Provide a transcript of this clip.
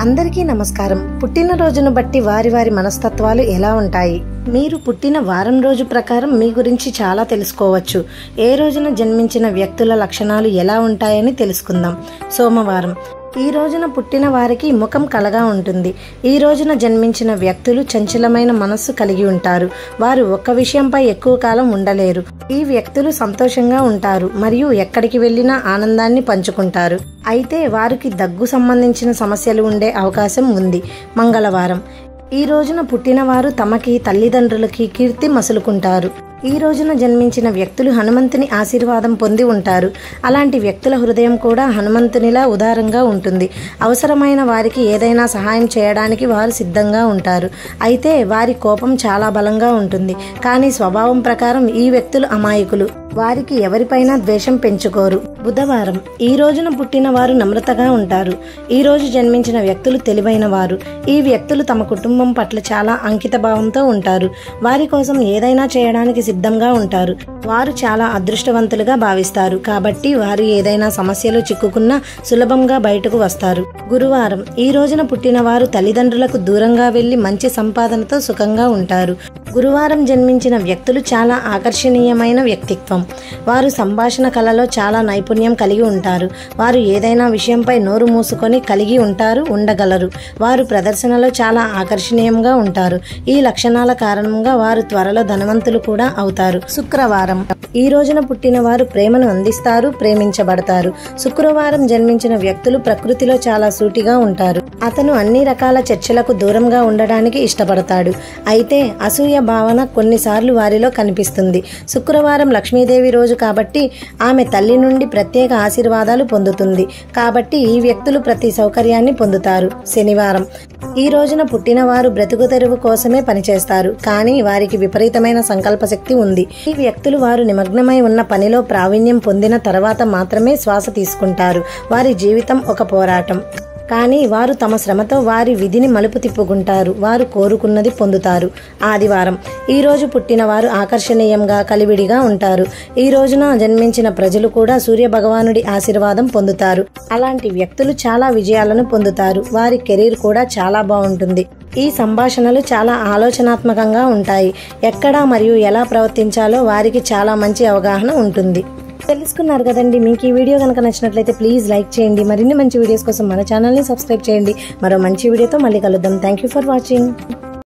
అందరికీ నమస్కారం పుట్టినరోజును బట్టి వారి వారి మనస్తత్వాలు ఎలా ఉంటాయి మీరు పుట్టిన వారం రోజు ప్రకారం మీ గురించి చాలా తెలుసుకోవచ్చు ఏ రోజున జన్మించిన వ్యక్తుల లక్షణాలు ఎలా ఉంటాయని తెలుసుకుందాం సోమవారం ఈ రోజున పుట్టిన వారికి ముఖం కలగా ఉంటుంది ఈ రోజున జన్మించిన వ్యక్తులు చంచలమైన మనస్సు కలిగి ఉంటారు వారు ఒక్క విషయంపై ఎక్కువ కాలం ఉండలేరు ఈ వ్యక్తులు సంతోషంగా ఉంటారు మరియు ఎక్కడికి వెళ్ళినా ఆనందాన్ని పంచుకుంటారు అయితే వారికి దగ్గు సంబంధించిన సమస్యలు ఉండే అవకాశం ఉంది మంగళవారం ఈ రోజున పుట్టినవారు తమకి తల్లిదండ్రులకి కీర్తి మసులుకుంటారు ఈ రోజున జన్మించిన వ్యక్తులు హనుమంతుని ఆశీర్వాదం పొంది ఉంటారు అలాంటి వ్యక్తుల హృదయం కూడా హనుమంతునిలా ఉదారంగా ఉంటుంది అవసరమైన వారికి ఏదైనా సహాయం చేయడానికి వారు సిద్ధంగా ఉంటారు అయితే వారి కోపం చాలా బలంగా ఉంటుంది కానీ స్వభావం ప్రకారం ఈ వ్యక్తులు అమాయకులు వారికి ఎవరిపైనా ద్వేషం పెంచుకోరు బుధవారం ఈ రోజున పుట్టిన వారు నమ్రతగా ఉంటారు ఈ రోజు జన్మించిన వ్యక్తులు తెలివైన వారు ఈ వ్యక్తులు తమ కుటుంబం పట్ల చాలా అంకిత భావంతో ఉంటారు వారి కోసం ఏదైనా చేయడానికి సిద్ధంగా ఉంటారు వారు చాలా అదృష్టవంతులుగా భావిస్తారు కాబట్టి వారు ఏదైనా సమస్యలో చిక్కుకున్నా సులభంగా బయటకు వస్తారు గురువారం ఈ రోజున పుట్టిన వారు తల్లిదండ్రులకు దూరంగా వెళ్లి మంచి సంపాదనతో సుఖంగా ఉంటారు గురువారం జన్మించిన వ్యక్తులు చాలా ఆకర్షణీయమైన వ్యక్తిత్వం వారు సంభాషణ కళలో చాలా నైపుణ్యం కలిగి ఉంటారు వారు ఏదైనా విషయంపై నోరు మూసుకొని కలిగి ఉంటారు ఉండగలరు వారు ప్రదర్శనలో చాలా ఆకర్షణీయంగా ఉంటారు ఈ లక్షణాల కారణంగా వారు త్వరలో ధనవంతులు కూడా అవుతారు శుక్రవారం ఈ రోజున పుట్టిన వారు ప్రేమను అందిస్తారు ప్రేమించబడతారు శుక్రవారం జన్మించిన వ్యక్తులు ప్రకృతిలో చాలా సూటిగా ఉంటారు అతను అన్ని రకాల చర్చలకు దూరంగా ఉండడానికి ఇష్టపడతాడు అయితే అసూయ భావన కొన్నిసార్లు వారిలో కనిపిస్తుంది శుక్రవారం లక్ష్మీదేవి రోజు కాబట్టి ఆమె తల్లి నుండి ప్రత్యేక ఆశీర్వాదాలు పొందుతుంది కాబట్టి ఈ వ్యక్తులు ప్రతి సౌకర్యాన్ని పొందుతారు శనివారం ఈ రోజున పుట్టిన వారు బ్రతుకు తెరువు కోసమే పనిచేస్తారు కానీ వారికి విపరీతమైన సంకల్ప శక్తి ఉంది ఈ వ్యక్తులు వారు నిమగ్నమై ఉన్న పనిలో ప్రావీణ్యం పొందిన తర్వాత మాత్రమే శ్వాస తీసుకుంటారు వారి జీవితం ఒక పోరాటం కానీ వారు తమ శ్రమతో వారి విధిని మలుపు తిప్పుకుంటారు వారు కోరుకున్నది పొందుతారు ఆదివారం ఈ రోజు పుట్టిన వారు ఆకర్షణీయంగా కలివిడిగా ఉంటారు ఈ రోజున జన్మించిన ప్రజలు కూడా సూర్య భగవానుడి ఆశీర్వాదం పొందుతారు అలాంటి వ్యక్తులు చాలా విజయాలను పొందుతారు వారి కెరీర్ కూడా చాలా బాగుంటుంది ఈ సంభాషణలు చాలా ఆలోచనాత్మకంగా ఉంటాయి ఎక్కడ మరియు ఎలా ప్రవర్తించాలో వారికి చాలా మంచి అవగాహన ఉంటుంది తెలుసుకున్నారు కదండి మీకు ఈ వీడియో కనుక నచ్చినట్లయితే ప్లీజ్ లైక్ చేయండి మరిన్ని మంచి వీడియోస్ కోసం మన ఛానల్ని సబ్స్క్రైబ్ చేయండి మరో మంచి వీడియోతో మళ్ళీ కలుద్దాం థ్యాంక్ యూ ఫర్ వాచింగ్